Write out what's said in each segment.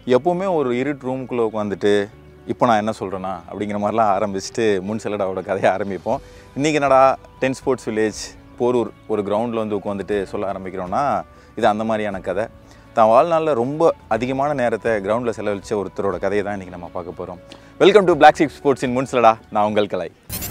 எப்போவுமே ஒரு இருட்டு ரூமுக்குள்ளே உட்காந்துட்டு இப்போ நான் என்ன சொல்கிறேன்னா அப்படிங்கிற மாதிரிலாம் ஆரம்பிச்சுட்டு முன் செல்லடாவோட கதையை ஆரம்பிப்போம் இன்றைக்கி என்னடா டென் ஸ்போர்ட்ஸ் வில்லேஜ் போரூர் ஒரு கிரவுண்டில் வந்து உட்காந்துட்டு சொல்ல ஆரம்பிக்கிறோன்னா இது அந்த மாதிரியான கதை தான் வாழ்நாளில் ரொம்ப அதிகமான நேரத்தை கிரவுண்டில் செலவழிச்ச ஒருத்தரோட கதையை தான் இன்றைக்கி நம்ம பார்க்க போகிறோம் welcome to black six sports in முன்சிலடா நான் உங்கள் கலை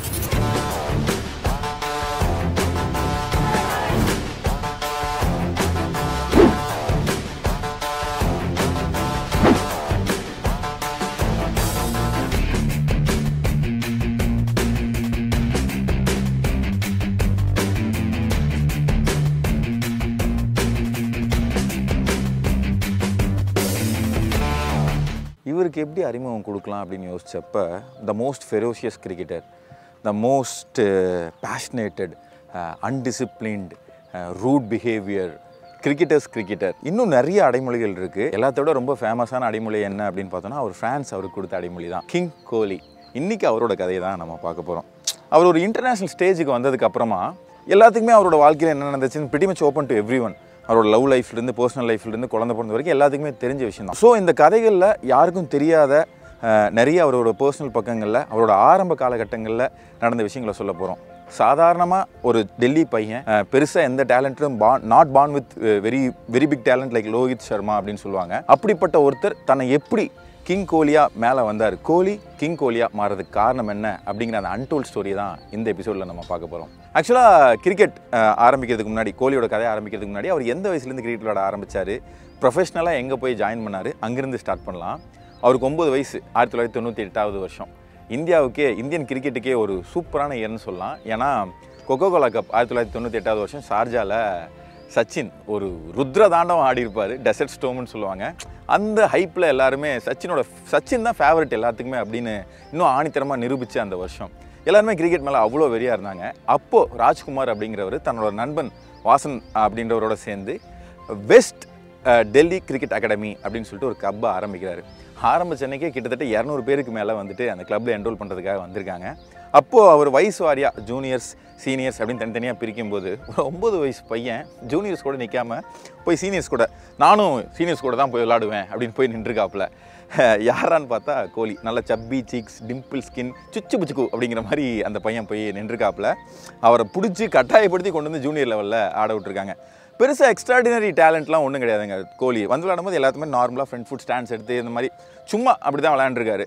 இவருக்கு எப்படி அறிமுகம் கொடுக்கலாம் அப்படின்னு யோசிச்சப்ப the most ferocious cricketer the most passionate undisciplined rude behaviour cricketers cricketer இன்னும் நிறைய அடைமொழிகள் இருக்குது எல்லாத்தோட ரொம்ப ஃபேமஸான அடைமொழி என்ன அப்படின்னு பார்த்தோன்னா அவர் ஃபேன்ஸ் அவருக்கு கொடுத்த அடைமொழி தான் கிங் கோலி இன்றைக்கி அவரோட கதையை தான் நம்ம பார்க்க போகிறோம் அவர் ஒரு இன்டர்நேஷ்னல் ஸ்டேஜுக்கு வந்ததுக்கு அப்புறமா எல்லாத்துக்குமே அவரோட வாழ்க்கையில் என்ன நடந்துச்சுன்னு pretty much open to everyone அவரோட லவ் லைஃப்லேருந்து பர்சனல் லைஃப்லேருந்து குழந்தை பிறந்த வரைக்கும் எல்லாத்துக்குமே தெரிஞ்ச விஷயம் தான் ஸோ இந்த கதைகளில் யாருக்கும் தெரியாத அஹ், நிறைய அவரோட பர்சனல் பக்கங்களில் அவரோட ஆரம்ப காலகட்டங்களில் நடந்த விஷயங்களை சொல்ல போகிறோம் சாதாரணமாக ஒரு டெல்லி பையன் பெருசாக எந்த டேலண்ட்டும் born not born with very very big talent like Rohit Sharma அப்படின்னு சொல்லுவாங்க அப்படிப்பட்ட ஒருத்தர் தன்னை எப்படி கிங் கோலியா மேலே வந்தார் கோலி கிங் கோலியா மாறதுக்கு காரணம் என்ன அப்படிங்கிற அந்த அன்டோல் ஸ்டோரி தான் இந்த எபிசோடில் நம்ம பார்க்க போகிறோம் ஆக்சுவலாக கிரிக்கெட் ஆரம்பிக்கிறதுக்கு முன்னாடி கோலியோட கதை ஆரம்பிக்கிறதுக்கு முன்னாடி அவர் எந்த வயசுலேருந்து கிரிக்கெட் விளையாட ஆரம்பிச்சாரு ப்ரொஃபஷ்னலாக எங்கே போய் ஜாயின் பண்ணார் அங்கேருந்து ஸ்டார்ட் பண்ணலாம் அவருக்கு ஒம்பது வயசு ஆயிரத்தி தொள்ளாயிரத்தி தொண்ணூற்றி எட்டாவது வருஷம் இந்தியாவுக்கே இந்தியன் கிரிக்கெட்டுக்கே ஒரு சூப்பரான இயர்னு சொல்லலாம் ஏன்னா கொக்கோ கோலா கப் ஆயிரத்தி தொள்ளாயிரத்தி தொண்ணூற்றி எட்டாவது வருஷம் ஷார்ஜாவில் சச்சின் ஒரு ருத்ர தாண்டவம் ஆடி இருப்பார் டெசர்ட் ஸ்டோம்னு சொல்லுவாங்க அந்த ஹைப்பில் எல்லாருமே சச்சினோட சச்சின் தான் ஃபேவரட் எல்லாத்துக்குமே அப்படின்னு இன்னும் ஆணித்தரமாக நிரூபித்த அந்த வருஷம் எல்லாருமே கிரிக்கெட் மேலே அவ்வளோ வெறியாக இருந்தாங்க அப்போது ராஜ்குமார் அப்படிங்கிறவர் தன்னோட நண்பன் வாசன் அப்படின்றவரோட சேர்ந்து west uh, Delhi cricket academy அப்படின்னு சொல்லிட்டு ஒரு கிளப்பை ஆரம்பிக்கிறாரு ஆரம்பிச்ச அன்னைக்கே கிட்டத்தட்ட இரநூறு பேருக்கு மேலே வந்துட்டு அந்த கிளப்பில் என்ரோல் பண்ணுறதுக்காக வந்திருக்காங்க அப்போது அவர் வயசு வாரியாக ஜூனியர்ஸ் சீனியர்ஸ் அப்படின்னு தனித்தனியாக பிரிக்கும்போது ஒரு ஒம்பது வயசு பையன் ஜூனியர்ஸ் கூட நிற்காம போய் சீனியர்ஸ் கூட நானும் சீனியர்ஸ் கூட தான் போய் விளாடுவேன் அப்படின்னு போய் நின்றுருக்காப்புல யாரான்னு பார்த்தா கோலி நல்ல சப்பி சீக்ஸ் டிம்பிள் ஸ்கின் சுச்சு புச்சுக்கு அப்படிங்கிற மாதிரி அந்த பையன் போய் நின்றுருக்காப்புல அவரை பிடிச்சி கட்டாயப்படுத்தி கொண்டு வந்து ஜூனியர் லெவலில் ஆட விட்டுருக்காங்க பெருசாக எக்ஸ்ட்ராடினரி டேலண்ட்லாம் ஒன்றும் கிடையாதுங்க கோலி வந்து விளையாடும்போது எல்லாத்துமே நார்மலாக ஃப்ரண்ட் ஃபுட் ஸ்டாண்ட்ஸ் எடுத்து இந்த மாதிரி சும்மா அப்படி தான் விளையாண்டுருக்காரு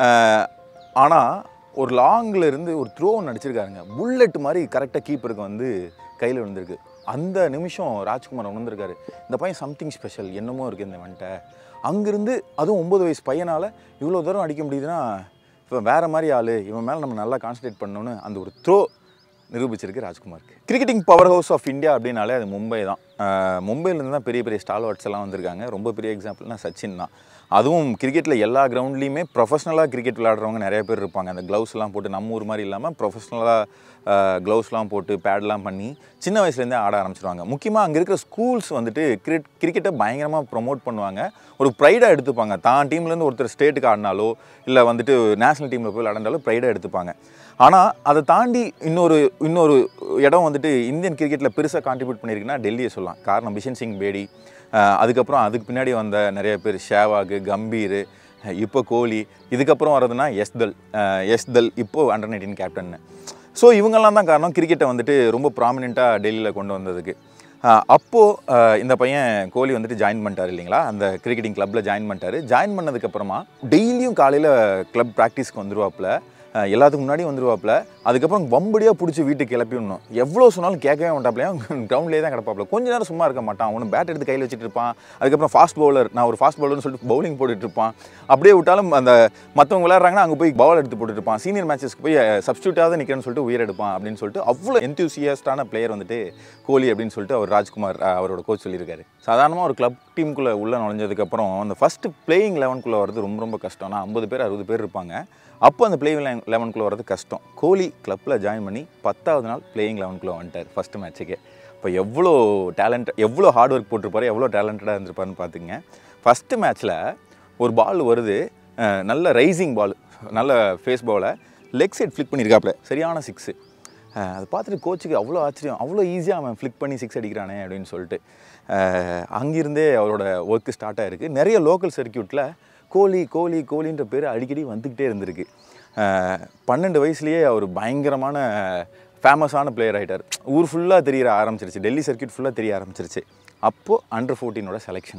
ஆனால் ஒரு லாங்கில் இருந்து ஒரு த்ரோ ஒன்று அடிச்சிருக்காருங்க புல்லட் மாதிரி கரெக்டாக கீப்பருக்கு வந்து கையில் விழுந்திருக்கு அந்த நிமிஷம் ராஜ்குமார் உணர்ந்திருக்காரு இந்த பையன் சம்திங் ஸ்பெஷல் என்னமோ இருக்குது இந்த வந்துட்ட அங்கேருந்து அதுவும் ஒம்பது வயசு பையனால் இவ்வளோ தூரம் அடிக்க முடியுதுன்னா இப்போ வேறு மாதிரி ஆள் இவன் மேலே நம்ம நல்லா கான்சன்ட்ரேட் பண்ணணும்னு அந்த ஒரு த்ரோ நிரூபிச்சிருக்கு ராஜ்குமாருக்கு cricketing powerhouse of India அப்படின்னாலே அது மும்பை தான் அஹ் மும்பையிலேருந்து தான் பெரிய பெரிய ஸ்டால்வார்ட்ஸ் எல்லாம் வந்திருக்காங்க ரொம்ப பெரிய எக்ஸாம்பிள்னா சச்சின் தான் அதுவும் கிரிக்கெட்டில் எல்லா கிரவுண்ட்லேயுமே ப்ரொஃபஷனலாக கிரிக்கெட் விளையாடுறவங்க நிறைய பேர் இருப்பாங்க அந்த க்ளவுஸ்லாம் போட்டு நம்ம ஊர் மாதிரி இல்லாமல் ப்ரொஃபஷ்னலாக க்ளவுஸ்லாம் போட்டு பேட்லாம் பண்ணி சின்ன வயசுலேருந்தே ஆட ஆரம்பிச்சிருவாங்க முக்கியமாக அங்கே இருக்கிற ஸ்கூல்ஸ் வந்துட்டு கிரிக்கெட் கிரிக்கெட்டை பயங்கரமாக ப்ரொமோட் பண்ணுவாங்க ஒரு ப்ரைடாக எடுத்துப்பாங்க தான் டீம்லேருந்து ஒருத்தர் ஸ்டேட்டுக்கு ஆடினாலோ இல்லை வந்துட்டு நேஷனல் டீமில் போய் விளையாண்டாலோ ப்ரைடாக எடுத்துப்பாங்க ஆனால் அதை தாண்டி இன்னொரு இன்னொரு இடம் வந்துட்டு இந்தியன் கிரிக்கெட்டில் பெருசாக கான்ட்ரிபியூட் பண்ணியிருக்குன்னா டெல்லியை சொல்லலாம் காரணம் பிஷன் சிங் பேடி அஹ் அதுக்கப்புறம் அதுக்கு பின்னாடி வந்த நிறைய பேர் ஷேவாகு கம்பீர் அஹ் இப்போ கோலி இதுக்கப்புறம் வர்றதுன்னா எஸ்தல் அஹ் எஸ்தல் இப்போது அண்டர் நைன்டீன் கேப்டன்னு ஸோ இவங்கெல்லாம் தான் காரணம் கிரிக்கெட்டை வந்துட்டு ரொம்ப ப்ராமினெண்ட்டாக டெல்லியில் கொண்டு வந்ததுக்கு அப்போது இந்த பையன் கோலி வந்துட்டு ஜாயின் பண்ணிட்டார் இல்லைங்களா அந்த கிரிக்கெட்டிங் கிளப்பில் ஜாயின் பண்ணிட்டாரு ஜாயின் பண்ணதுக்கப்புறமா டெய்லியும் காலையில் கிளப் ப்ராக்டிஸ்க்கு வந்துருவாப்புல அஹ் எல்லாத்துக்கும் முன்னாடி வந்துருவாப்புல அதுக்கப்புறம் வம்படியாக பிடிச்சி வீட்டுக்கு கிளப்பி விடணும் எவ்வளோ சொன்னாலும் கேட்கவே மாட்டாப்லையா கிரவுண்ட்லேயே தான் கிடப்பாப்புல கொஞ்ச நேரம் சும்மா இருக்க மாட்டான் அவனு பேட் எடுத்து கையில் வச்சுட்டு இருப்பான் அதுக்கப்புறம் ஃபாஸ்ட் பவுலர் நான் ஒரு ஃபாஸ்ட் பவுலர்னு சொல்லிட்டு பவுலிங் போட்டுட்டு இருப்பான் அப்படியே விட்டாலும் அந்த மற்றவங்க விளையாடுறாங்கன்னா அங்கே போய் பவுல் எடுத்து போட்டுட்டு இருப்பான் சீனியர் மேட்சஸ்க்கு போய் சப்ஸ்டியூட்டாவது நிற்கிறேன்னு சொல்லிட்டு உயிர் எடுப்பான் அப்படின்னு சொல்லிட்டு அவ்வளோ எந்தூசியஸ்டான பிளேயர் வந்துட்டு கோலி அப்படின்னு சொல்லிட்டு அவர் ராஜ்குமார் அஹ், அவரோட கோச் சொல்லியிருக்காரு சாதாரணமாக ஒரு கிளப் டீமுக்குள்ளே உள்ளே நுழைஞ்சதுக்கப்புறம் அந்த ஃபஸ்ட்டு பிளேயிங் லெவனுக்குள்ளே வரது ரொம்ப ரொம்ப கஷ்டம் நான் ஐம்பது பேர் அறுபது பேர் இருப்பாங்க அப்போ அந்த பிளேயிங் லெவனுக்குள்ளே வரது கஷ்டம் கோலி கிளப்பில் ஜாயின் பண்ணி பத்தாவது நாள் பிளேயிங் லெவனுக்குள்ளே வந்துட்டார் ஃபஸ்ட்டு மேட்ச்சுக்கே இப்போ எவ்வளோ டேலண்ட் எவ்வளோ ஹார்ட் ஒர்க் போட்டிருப்பாரு எவ்வளோ டேலண்டடாக இருந்திருப்பாருன்னு பார்த்துங்க ஃபஸ்ட்டு மேட்ச்சில் ஒரு பால் வருது அஹ், நல்ல ரைசிங் பால் நல்ல ஃபேஸ் பாலை லெக் சைட் ஃப்ளிக் பண்ணியிருக்காப்புல சரியான சிக்ஸு அஹ் அதை பார்த்துட்டு கோச்சுக்கு அவ்வளோ ஆச்சரியம் அவ்வளோ ஈஸியாக அவன் ஃப்ளிக் பண்ணி சிக்ஸ் அடிக்கிறானே அப்படின்னு சொல்லிட்டு அஹ் அங்கிருந்தே அவரோட ஒர்க்கு ஸ்டார்ட் ஆயிருக்கு நிறைய லோக்கல் சர்க்கியூட்டில் கோலி கோலி கோலின்ற பேர் அடிக்கடி வந்துக்கிட்டே இருந்திருக்கு அஹ் பன்னெண்டு வயசுலேயே அவர் பயங்கரமான ஃபேமஸான பிளேயர் ஆகிட்டார் ஊர் ஃபுல்லாக தெரிய ஆரம்பிச்சிருச்சு டெல்லி சர்க்கியூட் ஃபுல்லாக தெரிய ஆரம்பிச்சிருச்சு அப்போது அண்டர் ஃபோர்டீனோட செலெக்ஷன்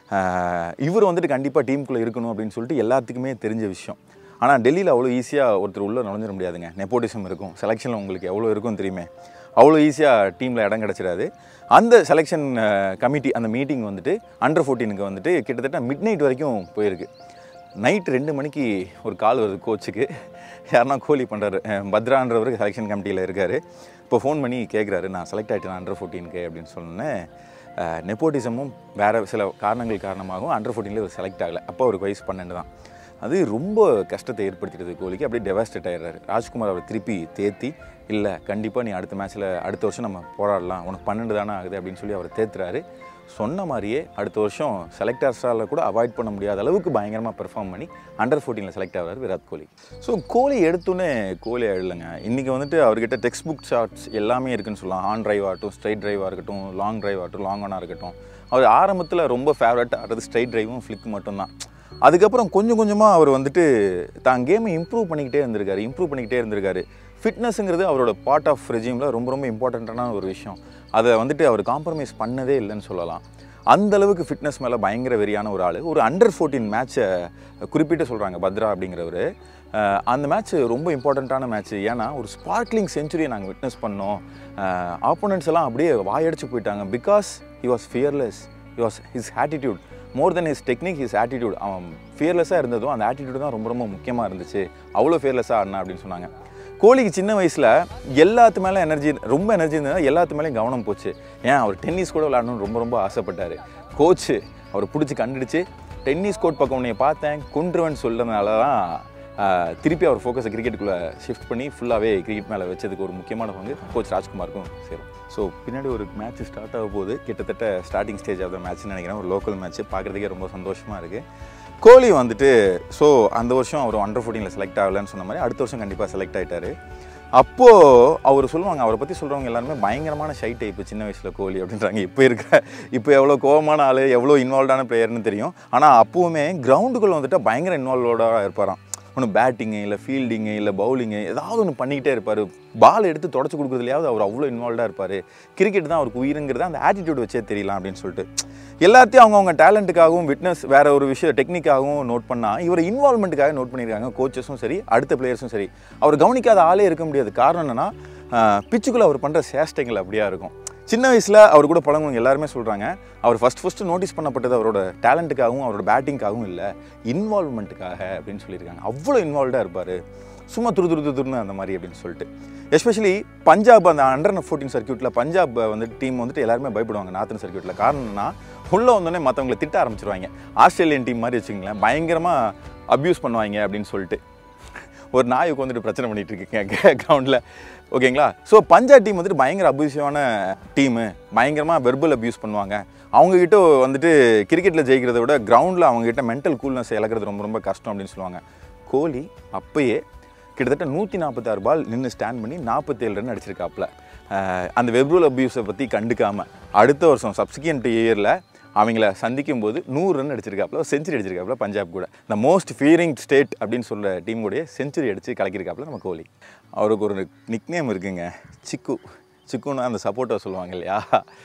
இவர் வந்துட்டு கண்டிப்பாக டீமுக்குள்ளே இருக்கணும் அப்படின்னு சொல்லிட்டு எல்லாத்துக்குமே தெரிஞ்ச விஷயம் ஆனால் டெல்லியில் அவ்வளோ ஈஸியாக ஒருத்தர் உள்ளே நுழைஞ்சிட முடியாதுங்க நெப்போட்டிசம் இருக்கும் செலெக்ஷனில் உங்களுக்கு எவ்வளோ இருக்கும் தெரியுமே அவ்வளோ ஈஸியாக டீமில் இடம் கிடச்சிடாது அந்த செலெக்ஷன் கமிட்டி அந்த மீட்டிங் வந்துட்டு அண்டர் ஃபோர்டீனுக்கு வந்துட்டு கிட்டத்தட்ட மிட் நைட் வரைக்கும் போயிருக்கு நைட் ரெண்டு மணிக்கு ஒரு கால் வருது கோச்சுக்கு யாருன்னா கோலி பண்ணுறாரு பத்ரான்றவருக்கு செலெக்ஷன் கமிட்டியில் இருக்கார் இப்போ ஃபோன் பண்ணி கேட்குறாரு நான் செலக்ட் ஆகிட்டேன் அண்டர் ஃபோர்டீனுக்கு அப்படின்னு சொன்னேன் நெப்போட்டிசமும் வேறு சில காரணங்கள் காரணமாகவும் அண்டர் ஃபோர்டீனில் ஒரு செலக்ட் ஆகலை அப்போ அவருக்கு வயசு பன்னெண்டு தான் அது ரொம்ப கஷ்டத்தை ஏற்படுத்திடுது கோலிக்கு அப்படியே டெவாஸ்டேட் ஆயிடுறாரு ராஜ்குமார் அவர் திருப்பி தேத்தி இல்லை கண்டிப்பாக நீ அடுத்த மேட்ச்சில் அடுத்த வருஷம் நம்ம போராடலாம் உனக்கு பன்னெண்டு தானே ஆகுது அப்படின்னு சொல்லி அவர் தேத்துறாரு சொன்ன மாதிரியே அடுத்த வருஷம் செலக்டர்ஸால் கூட அவாய்ட் பண்ண முடியாத அளவுக்கு பயங்கரமாக பெர்ஃபார்ம் பண்ணி அண்டர் ஃபோர்டீனில் செலக்ட் ஆகிறார் விராட் கோலி ஸோ கோலி எடுத்தோன்னே கோலி ஆயிடலைங்க இன்றைக்கி வந்துட்டு அவர்கிட்ட டெக்ஸ்ட் புக் ஷாட்ஸ் எல்லாமே இருக்குன்னு சொல்லலாம் ஆன் டிரைவ் ஆகட்டும் ஸ்ட்ரைட் டிரைவாக இருக்கட்டும் லாங் டிரைவ் ஆகட்டும் லாங் ஆனாக இருக்கட்டும் அவர் ஆரம்பத்தில் ரொம்ப ஃபேவரட் ஆடுறது ஸ்ட்ரைட் டிரைவும் ஃப்ளிக் மட்டும்தான் அதுக்கப்புறம் கொஞ்சம் கொஞ்சமாக அவர் வந்துட்டு தான் கேமை இம்ப்ரூவ் பண்ணிக்கிட்டே இருந்திருக்காரு இம்ப்ரூவ் பண்ணிக்கிட்டே இருந்திருக்காரு ஃபிட்னஸ்ங்கிறது அவரோட பார்ட் ஆஃப் ரெஜிமில் ரொம்ப ரொம்ப இம்பார்ட்டண்ட்டான ஒரு விஷயம் அதை வந்துட்டு அவர் காம்ப்ரமைஸ் பண்ணதே இல்லைன்னு சொல்லலாம் அந்த அளவுக்கு ஃபிட்னஸ் மேலே பயங்கர வெறியான ஒரு ஆள் ஒரு அண்டர் ஃபோர்டீன் மேட்ச்சை குறிப்பிட்டு சொல்கிறாங்க பத்ரா அப்படிங்கிறவர் அந்த மேட்ச் ரொம்ப இம்பார்ட்டண்ட்டான மேட்ச் ஏன்னா ஒரு ஸ்பார்க்லிங் செஞ்சுரியை நாங்கள் விட்னஸ் பண்ணோம் ஆப்போனன்ட்ஸ் எல்லாம் அப்படியே வாயடிச்சு போயிட்டாங்க because he was fearless he was his attitude more than his technique his attitude அவன் ஃபியர்லெஸ்ஸாக இருந்ததும் அந்த ஆட்டிடியூட் தான் ரொம்ப ரொம்ப முக்கியமாக இருந்துச்சு அவ்வளோ ஃபியர்லெஸ்ஸாக ஆடினா அப்படின்னு சொன்னாங்க கோலிக்கு சின்ன வயசில் எல்லாத்து மேலே எனர்ஜி ரொம்ப எனர்ஜி இருந்ததுனா எல்லாத்து மேலேயும் கவனம் போச்சு ஏன் அவர் டென்னிஸ் கூட விளையாடணும்னு ரொம்ப ரொம்ப ஆசைப்பட்டார் கோச்சு அவர் பிடிச்சி கண்டுடிச்சு டென்னிஸ் கோர்ட் பக்கம் உன்னைய பார்த்தேன் கொன்றுவன் சொல்கிறதுனால தான் ஆஹ், திருப்பி அவர் ஃபோக்கஸை கிரிக்கெட்டுக்குள்ளே ஷிஃப்ட் பண்ணி ஃபுல்லாகவே கிரிக்கெட் மேலே வச்சதுக்கு ஒரு முக்கியமான பங்கு கோச் ராஜ்குமாருக்கும் சேரும் ஸோ பின்னாடி ஒரு மேட்ச் ஸ்டார்ட் ஆக போகுது கிட்டத்தட்ட ஸ்டார்டிங் ஸ்டேஜ் ஆஃப் த மேட்ச்னு நினைக்கிறேன் ஒரு லோக்கல் மேட்ச் பார்க்குறதுக்கே ரொம்ப சந்தோஷமாக இருக்குது கோலி வந்துட்டு ஸோ அந்த வருஷம் அவர் அண்டர் ஃபோர்டீனில் செலக்ட் ஆகலைன்னு சொன்ன மாதிரி அடுத்த வருஷம் கண்டிப்பாக செலக்ட் ஆகிட்டாரு அப்போது அவர் சொல்லுவாங்க அவரை பற்றி சொல்கிறவங்க எல்லாருமே பயங்கரமான ஷை டைப்பு சின்ன வயசில் கோலி அப்படின்றாங்க இப்போ இருக்க இப்போ எவ்வளோ கோவமான ஆள் எவ்வளோ இன்வால்வ்டான பிளேயர்னு தெரியும் ஆனால் அப்போவுமே கிரவுண்டுக்குள்ளே வந்துட்டு பயங்கர இன்வால்வோடாக இருப்பாராம் ஒன்று பேட்டிங்கு இல்லை ஃபீல்டிங்கு இல்லை பவுலிங்கு ஏதாவது ஒன்று பண்ணிக்கிட்டே இருப்பார் பால் எடுத்து தொடச்சி கொடுக்குறதுலையாவது அவர் அவ்வளோ இன்வால்வ்டாக இருப்பார் கிரிக்கெட் தான் அவருக்கு உயிருங்கிறது அந்த ஆட்டிடியூட் வச்சே தெரியலாம் அப்படின்னு சொல்லிட்டு எல்லாத்தையும் அவங்கவுங்க டேலண்ட்டுக்காகவும் விட்னஸ் வேற ஒரு விஷயம் டெக்னிக்காகவும் நோட் பண்ணால் இவர் இன்வால்மெண்ட்டுக்காக நோட் பண்ணியிருக்காங்க கோச்சஸும் சரி அடுத்த பிளேயர்ஸும் சரி அவர் கவனிக்காத ஆளே இருக்க முடியாது காரணம் என்னன்னா பிச்சுக்குள்ளே அவர் பண்ணுற சேஷ்டைகள் அப்படியா இருக்கும் சின்ன வயசில் அவர் கூட பழங்குவங்க எல்லாருமே சொல்கிறாங்க அவர் ஃபஸ்ட் ஃபஸ்ட்டு நோட்டீஸ் பண்ணப்பட்டது அவரோட டேலண்ட்டுக்காகவும் அவரோட பேட்டிங்காகவும் இல்லை இன்வால்வ்மெண்ட்டுக்காக அப்படின்னு சொல்லியிருக்காங்க அவ்வளோ இன்வால்வ்டாக இருப்பார் சும்மா துரு துரு துரு துருன்னு அந்த மாதிரி அப்படின்னு சொல்லிட்டு எஸ்பெஷலி பஞ்சாப் அந்த அண்டர் ஃபோர்டீன் சர்க்கியூட்டில் பஞ்சாப் வந்துட்டு டீம் வந்துட்டு எல்லாருமே பயப்படுவாங்க நார்த்தன் சர்க்கியூட்டில் காரணம்னா உள்ளே வந்தோடனே மற்றவங்களை திட்ட ஆரம்பிச்சிருவாங்க ஆஸ்திரேலியன் டீம் மாதிரி வச்சுங்களேன் பயங்கரமாக அப்யூஸ் பண்ணுவாங்க அப்படின்னு சொல்லிட்டு ஒரு நாய்க்கு வந்துட்டு பிரச்சனை பண்ணிட்டு இருக்கீங்க கிரவுண்டில் ஓகேங்களா ஸோ பஞ்சாப் டீம் வந்துட்டு பயங்கர அபியூசிவான டீமு பயங்கரமாக வெர்பல் அபியூஸ் பண்ணுவாங்க அவங்கக்கிட்ட வந்துட்டு கிரிக்கெட்டில் ஜெயிக்கிறத விட கிரவுண்டில் அவங்ககிட்ட மென்டல் கூல்னஸ் இழக்கிறது ரொம்ப ரொம்ப கஷ்டம் அப்படின்னு சொல்லுவாங்க கோலி அப்பயே கிட்டத்தட்ட நூற்றி நாற்பத்தாறு பால் நின்று ஸ்டாண்ட் பண்ணி நாற்பத்தேழு ரன் அடிச்சிருக்காப்புல அஹ் அந்த வெப்ரூல் அபியூஸை பற்றி கண்டுக்காமல் அடுத்த வருஷம் சப்சிக்வெண்ட் இயரில் அவங்கள சந்திக்கும் போது நூறு ரன் அடிச்சிருக்காப்புல செஞ்சுரி அடிச்சிருக்காப்புல பஞ்சாப் கூட இந்த மோஸ்ட் ஃபியரிங் ஸ்டேட் அப்படின்னு சொல்கிற டீம் கூடயே செஞ்சுரி அடித்து கலக்கியிருக்காப்புல நம்ம கோலி அவருக்கு ஒரு நிக்நேம் இருக்குங்க சிக்கு சிக்குன்னா அந்த சப்போர்ட்டை சொல்லுவாங்க இல்லையா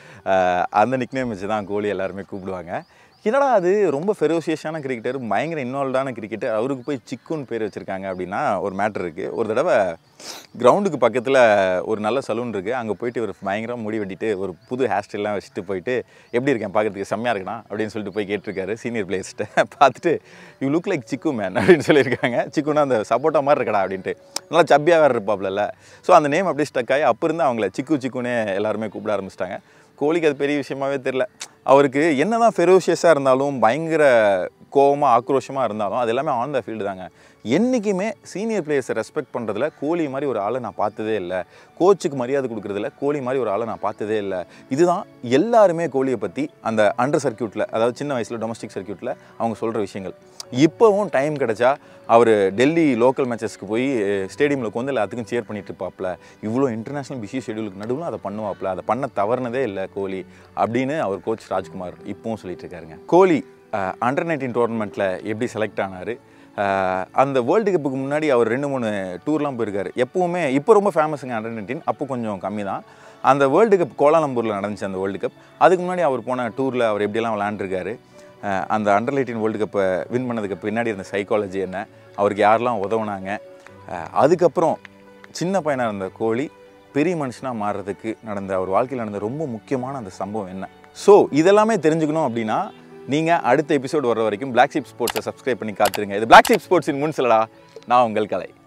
அஹ் அந்த நிக்நேம் வச்சு தான் கோலி எல்லாருமே கூப்பிடுவாங்க என்னடா அது ரொம்ப ஃபெரோசியஸான கிரிக்கெட்டர் பயங்கர இன்வால்வ்டான கிரிக்கெட்டர் அவருக்கு போய் சிக்குன்னு பேர் வச்சுருக்காங்க அப்படின்னா ஒரு மேட்டர் இருக்குது ஒரு தடவை கிரவுண்டுக்கு பக்கத்தில் ஒரு நல்ல சலூன் இருக்குது அங்கே போயிட்டு ஒரு பயங்கரமாக முடி வெட்டிட்டு ஒரு புது ஹேர் ஸ்டைல்லாம் வச்சுட்டு போயிட்டு எப்படி இருக்கேன் பார்க்கறதுக்கு செம்மையாக இருக்கணா அப்படின்னு சொல்லிட்டு போய் கேட்டிருக்காரு சீனியர் பிளேயர்ஸ்கிட்ட பார்த்துட்டு you look like Cheeku man அப்படின்னு சொல்லியிருக்காங்க சிக்குன்னா அந்த சப்போட்டா மாதிரி இருக்கடா அப்படின்ட்டு நல்லா சப்பியாக வேறு இருப்பாப்ல ஸோ அந்த நேம் அப்படியே ஸ்டக் ஆகி அப்போ இருந்து அவங்கள சிக்கு சிக்குன்னே எல்லாருமே கூப்பிட ஆரம்பிச்சிட்டாங்க கோலிக்கு அது பெரிய விஷயமாவே தெரில அவருக்கு என்னதான் ஃபெரோஷியஸாக இருந்தாலும் பயங்கர கோவமாக ஆக்ரோஷமாக இருந்தாலும் அது எல்லாமே ஆன் த ஃபீல்டு தாங்க என்றைக்குமே சீனியர் பிளேயர்ஸை ரெஸ்பெக்ட் பண்ணுறதுல கோலி மாதிரி ஒரு ஆளை நான் பார்த்ததே இல்லை கோச்சுக்கு மரியாதை கொடுக்குறதுல கோலி மாதிரி ஒரு ஆளை நான் பார்த்ததே இல்லை இதுதான் எல்லாருமே கோலியை பற்றி அந்த அண்டர் சர்க்கியூட்டில் அதாவது சின்ன வயசில் டொமஸ்டிக் சர்க்கியூட்டில் அவங்க சொல்கிற விஷயங்கள் இப்போவும் டைம் கிடைச்சா அவர் டெல்லி லோக்கல் மேட்சஸ்க்கு போய் ஸ்டேடியமில் உட்காந்து எல்லாத்துக்கும் சேர் பண்ணிட்டு இருப்பாப்ல இவ்வளோ இன்டர்நேஷனல் பிஸி ஷெடியூலுக்கு நடுவில் அதை பண்ணுவாப்ல அதை பண்ண தவறுனதே இல்லை கோலி அப்படின்னு அவர் கோச் ராஜ்குமார் இப்போவும் சொல்லிட்டு இருக்காருங்க கோலி அண்டர் நைன்டீன் டோர்னமெண்ட்டில் எப்படி செலக்ட் ஆனார் அந்த வேர்ல்டு கப்புக்கு முன்னாடி அவர் ரெண்டு மூணு டூர்லாம் போயிருக்காரு எப்போவுமே இப்போ ரொம்ப ஃபேமஸுங்க அண்டர் நைன்டீன் அப்போ கொஞ்சம் கம்மி தான் அந்த வேர்ல்டு கப் கோலாலம்பூரில் நடந்துச்சு அந்த வேர்ல்டு கப் அதுக்கு முன்னாடி அவர் போன டூரில் அவர் எப்படியெல்லாம் விளாண்டுருக்காரு அஹ் அந்த அண்டர் நைன்டீன் வேர்ல்டு கப்பை வின் பண்ணதுக்கு பின்னாடி இருந்த சைக்காலஜி என்ன அவருக்கு யாரெல்லாம் உதவுனாங்க அஹ் அதுக்கப்புறம் சின்ன பையனாக இருந்த கோலி பெரிய மனுஷனாக மாறுறதுக்கு நடந்த அவர் வாழ்க்கையில் நடந்த ரொம்ப முக்கியமான அந்த சம்பவம் என்ன ஸோ இதெல்லாமே தெரிஞ்சுக்கணும் அப்படின்னா நீங்கள் அடுத்த எபிசோடு வர வரைக்கும் Black Sheep ஸ்போர்ட்ஸை சப்ஸ்கிரைப் பண்ணி காத்துருங்க இது Black Sheep ஸ்போர்ட்ஸின் முன் சொல்லடா நான் உங்கள் கலை